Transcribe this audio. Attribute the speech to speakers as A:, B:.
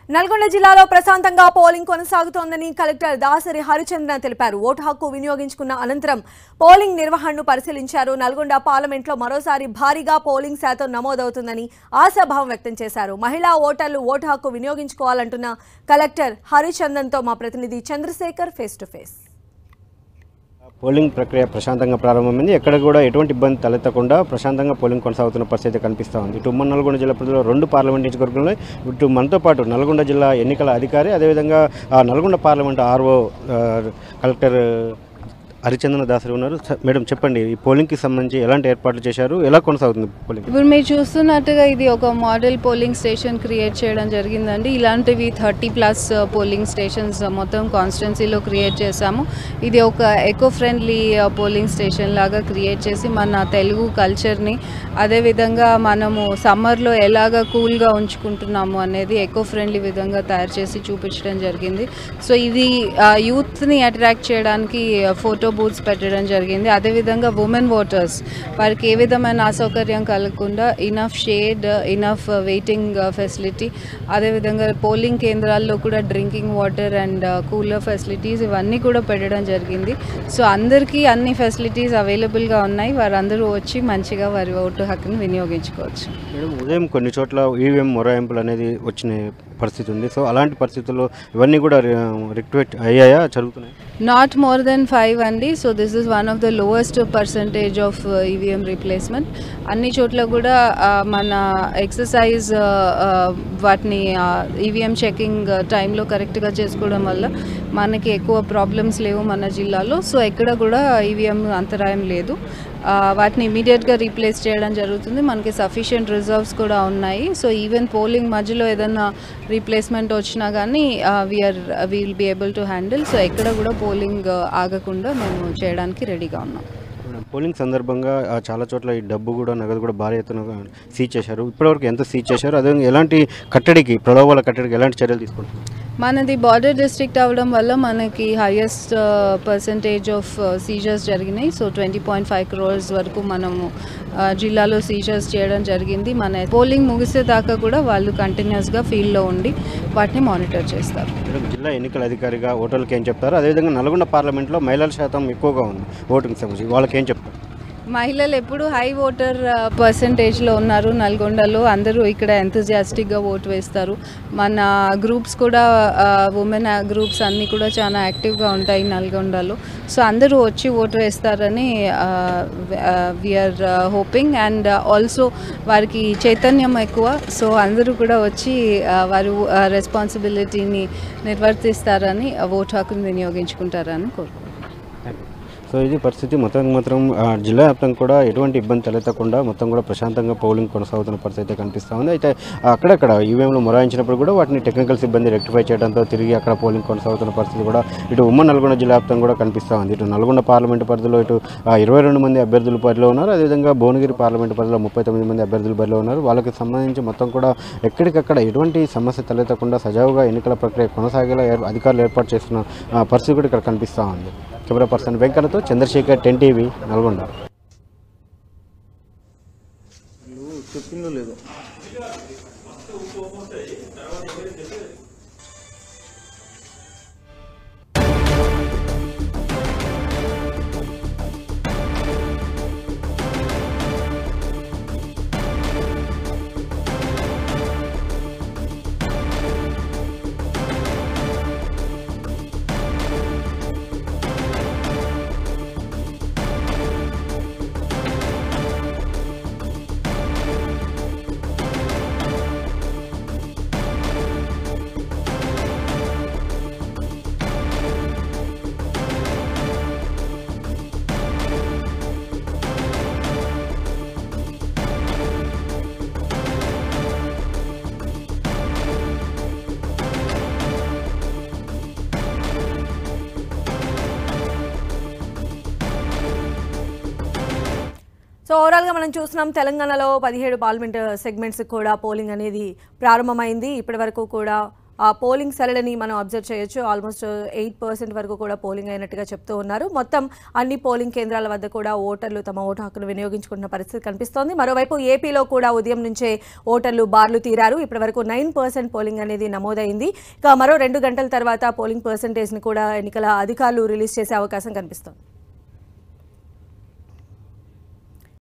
A: నల్గొండ జిల్లాలో ప్రశాంతంగా పోలింగ్ కొనసాగుతోందని కలెక్టర్ దాసరి హరిచంద్ర తెలిపారు ఓటు హక్కు వినియోగించుకున్న అనంతరం పోలింగ్ నిర్వహణను పరిశీలించారు నల్గొండ పార్లమెంట్లో మరోసారి భారీగా పోలింగ్ శాతం నమోదవుతుందని ఆశాభావం వ్యక్తం చేశారు మహిళా ఓటర్లు ఓటు హక్కు వినియోగించుకోవాలంటున్న కలెక్టర్ హరిచందన్తో మా ప్రతినిధి Chandrasekhar face to face
B: polling ప్రక్రియ ప్రశాంతంగా ప్రారంభమైంది ఎక్కడ కూడా ఎటువంటి ఇబ్బంది తలెత్తకుండా ప్రశాంతంగా పోలింగ్ కొనసాగుతున్న పరిస్థితి కనిపిస్తూ ఉంది ఇటు ఉమ్మడి నల్గొండ జిల్లా ప్రజలు రెండు పార్లమెంట్ నియోజకవర్గంలో ఇటు మనతో పాటు నల్గొండ జిల్లా ఎన్నికల అధికారి అదేవిధంగా ఆ నల్గొండ పార్లమెంట్ ఆర్ఓ ఆ, కలెక్టర్ హరిచందన దాసరి ఉన్నారు స- మేడం చెప్పండి ఈ పోలింగ్కి సంబంధించి ఎలాంటి ఏర్పాట్లు చేశారు ఎలా కొనసాగుతుంది పోలింగ్
C: ఇప్పుడు మీరు చూస్తున్నట్టుగా ఇది ఒక మోడల్ పోలింగ్ స్టేషన్ క్రియేట్ చేయడం జరిగిందండి ఇలాంటివి థర్టీ ప్లస్ పోలింగ్ స్టేషన్స్ మొత్తం కాన్స్టిట్యున్సీలో క్రియేట్ చేశాము ఇది ఒక ఎకో ఫ్రెండ్లీ పోలింగ్ స్టేషన్ లాగా క్రియేట్ చేసి మన తెలుగు కల్చర్ని అదేవిధంగా మనము సమ్మర్లో ఎలాగ కూల్గా ఉంచుకుంటున్నాము అనేది ఎకో ఫ్రెండ్లీ విధంగా తయారు చేసి చూపించడం జరిగింది సో ఇది యూత్ని అట్రాక్ట్ చేయడానికి ఫోటో బూత్స్ పెట్టడం జరిగింది అదేవిధంగా ఉమెన్ ఓటర్స్ వారికి ఏ విధమైన అసౌకర్యం కలగకుండా enough shade enough waiting facility అదేవిధంగా పోలింగ్ కేంద్రాల్లో కూడా drinking water and cooler facilities ఇవన్నీ కూడా పెట్టడం జరిగింది సో అందరికీ అన్ని ఫెసిలిటీస్ అవైలబుల్గా ఉన్నాయి వారందరూ వచ్చి మంచిగా వారి ఓటు హక్కుని వినియోగించుకోవచ్చు
B: మేడం ఉదయం కొన్ని చోట్ల ఈవీఎం మొరాయింపులు అనేది వచ్చిన పరిస్థితి ఉంది సో అలాంటి పరిస్థితుల్లో ఇవన్నీ కూడా రిక్వెట్ అయ్యాయా జరుగుతున్నాయి
C: నాట్ మోర్ దెన్ ఫైవ్ అండి so this is one of the lowest percentage of EVM replacement అన్ని చోట్ల కూడా ఆ, మన ఎక్సర్సైజ్ వాటిని ఈవీఎం చెకింగ్ టైంలో కరెక్ట్గా చేసుకోవడం వల్ల మనకి ఎక్కువ ప్రాబ్లమ్స్ లేవు మన జిల్లాలో సో ఎక్కడ కూడా ఈవీఎం అంతరాయం లేదు ఆ, వాటిని ఇమీడియట్గా రీప్లేస్ చేయడం జరుగుతుంది మనకి సఫిషియంట్ రిజర్వ్స్ కూడా ఉన్నాయి సో ఈవెన్ పోలింగ్ మధ్యలో ఏదైనా రీప్లేస్మెంట్ వచ్చినా కానీ we are will be able to handle so ఎక్కడ కూడా పోలింగ్ ఆగకుండా మేము చేయడానికి రెడీగా ఉన్నాం
B: మేడం, పోలింగ్ సందర్భంగా ఆ, చాలా చోట్ల ఈ డబ్బు కూడా నగదు కూడా భారీ ఎత్తున సీజ్ చేశారు ఇప్పటివరకు ఎంత సీజ్ చేశారు అదేవిధంగా ఎలాంటి కట్టడికి ప్రలోభాల కట్టడికి ఎలాంటి చర్యలు తీసుకుంటున్నారు
C: మనది బార్డర్ డిస్ట్రిక్ట్ అవ్వడం వల్ల మనకి హైయెస్ట్ పర్సంటేజ్ ఆఫ్ సీజర్స్ జరిగినాయి so twenty point five crores వరకు మనము ఆ, జిల్లాలో సీజర్స్ చేయడం జరిగింది మన పోలింగ్ ముగిసే దాకా కూడా వాళ్ళు కంటిన్యూస్గా ఫీల్డ్లో ఉండి వాటిని మానిటర్ చేస్తారు
B: మేడం జిల్లా ఎన్నికల అధికారిగా ఓటర్లకు ఏం చెప్తారు అదేవిధంగా నల్గొండ పార్లమెంట్లో మహిళల శాతం ఎక్కువగా ఉంది ఓటింగ్ సంబంధించి వాళ్ళకి ఏం చెప్తారు
C: మహిళలు ఎప్పుడు హై ఓటర్ పర్సంటేజ్లో ఉన్నారు నల్గొండలో అందరూ ఇక్కడ ఎంతజియాస్టిక్గా ఓటు వేస్తారు మన గ్రూప్స్ కూడా ఉమెన్ గ్రూప్స్ అన్నీ కూడా చాలా యాక్టివ్గా ఉంటాయి నల్గొండలో సో అందరూ వచ్చి ఓటు వేస్తారని వీఆర్ హోపింగ్ అండ్ ఆల్సో వారికి చైతన్యం ఎక్కువ సో అందరూ కూడా వచ్చి ఆ, వారు రెస్పాన్సిబిలిటీని నిర్వర్తిస్తారని ఓటు హక్కును వినియోగించుకుంటారని కోరుకుంటున్నాను
B: సో ఇది పరిస్థితి మొత్తానికి మాత్రం ఆ, జిల్లా వ్యాప్తంగా కూడా ఎటువంటి ఇబ్బంది తలెత్తకుండా మొత్తం కూడా ప్రశాంతంగా పోలింగ్ కొనసాగుతున్న పరిస్థితి అయితే కనిపిస్తూ ఉంది అయితే అక్కడక్కడ ఈవీఎంలు మొరాయించినప్పుడు కూడా వాటిని టెక్నికల్ సిబ్బంది రెక్టిఫై చేయడంతో తిరిగి అక్కడ పోలింగ్ కొనసాగుతున్న పరిస్థితి కూడా ఇటు ఉమ్మడి నల్గొండ జిల్లా వ్యాప్తంగా కూడా కనిపిస్తూ ఉంది ఇటు నల్గొండ పార్లమెంటు పరిధిలో ఇటు ఇరవై రెండు మంది అభ్యర్థులు బరిలో ఉన్నారు అదేవిధంగా భువనగిరి పార్లమెంటు పరిధిలో ముప్పై తొమ్మిది మంది అభ్యర్థులు బరిలో ఉన్నారు వాళ్ళకి సంబంధించి మొత్తం కూడా ఎక్కడికక్కడ ఎటువంటి సమస్య తలెత్తకుండా సజావుగా ఎన్నికల ప్రక్రియ కొనసాగేలా ఏర్- అధికారులు ఏర్పాటు చేస్తున్న ఆ, పరిస్థితి కూడా ఇక్కడ కనిపిస్తూ ఉంది కెమెరా పర్సన్ వెంకన్నతో చంద్రశేఖర్ టెన్ టీవీ నల్గొండ
D: చెప్పిందో లేదో
A: సో ఓవరాల్గా మనం చూస్తున్నాం తెలంగాణలో పదిహేడు పార్లమెంట్ సెగ్మెంట్స్ కూడా పోలింగ్ అనేది ప్రారంభమైంది ఇప్పటి వరకు కూడా ఆ పోలింగ్ సరళిని మనం అబ్జర్వ్ చేయొచ్చు ఆల్మోస్ట్ ఎయిట్ పర్సెంట్ వరకు కూడా పోలింగ్ అయినట్టుగా చెప్తూ ఉన్నారు మొత్తం అన్ని పోలింగ్ కేంద్రాల వద్ద కూడా ఓటర్లు తమ ఓటు హక్కును వినియోగించుకున్న పరిస్థితి కనిపిస్తోంది మరోవైపు ఏపీలో కూడా ఉదయం నుంచే ఓటర్లు బార్లు తీరారు ఇప్పటి వరకు నైన్ పర్సెంట్ పోలింగ్ అనేది నమోదైంది ఇక మరో రెండు గంటల తర్వాత పోలింగ్ పర్సెంటేజ్ని కూడా ఎన్నికల అధికారులు రిలీజ్ చేసే అవకాశం కనిపిస్తోంది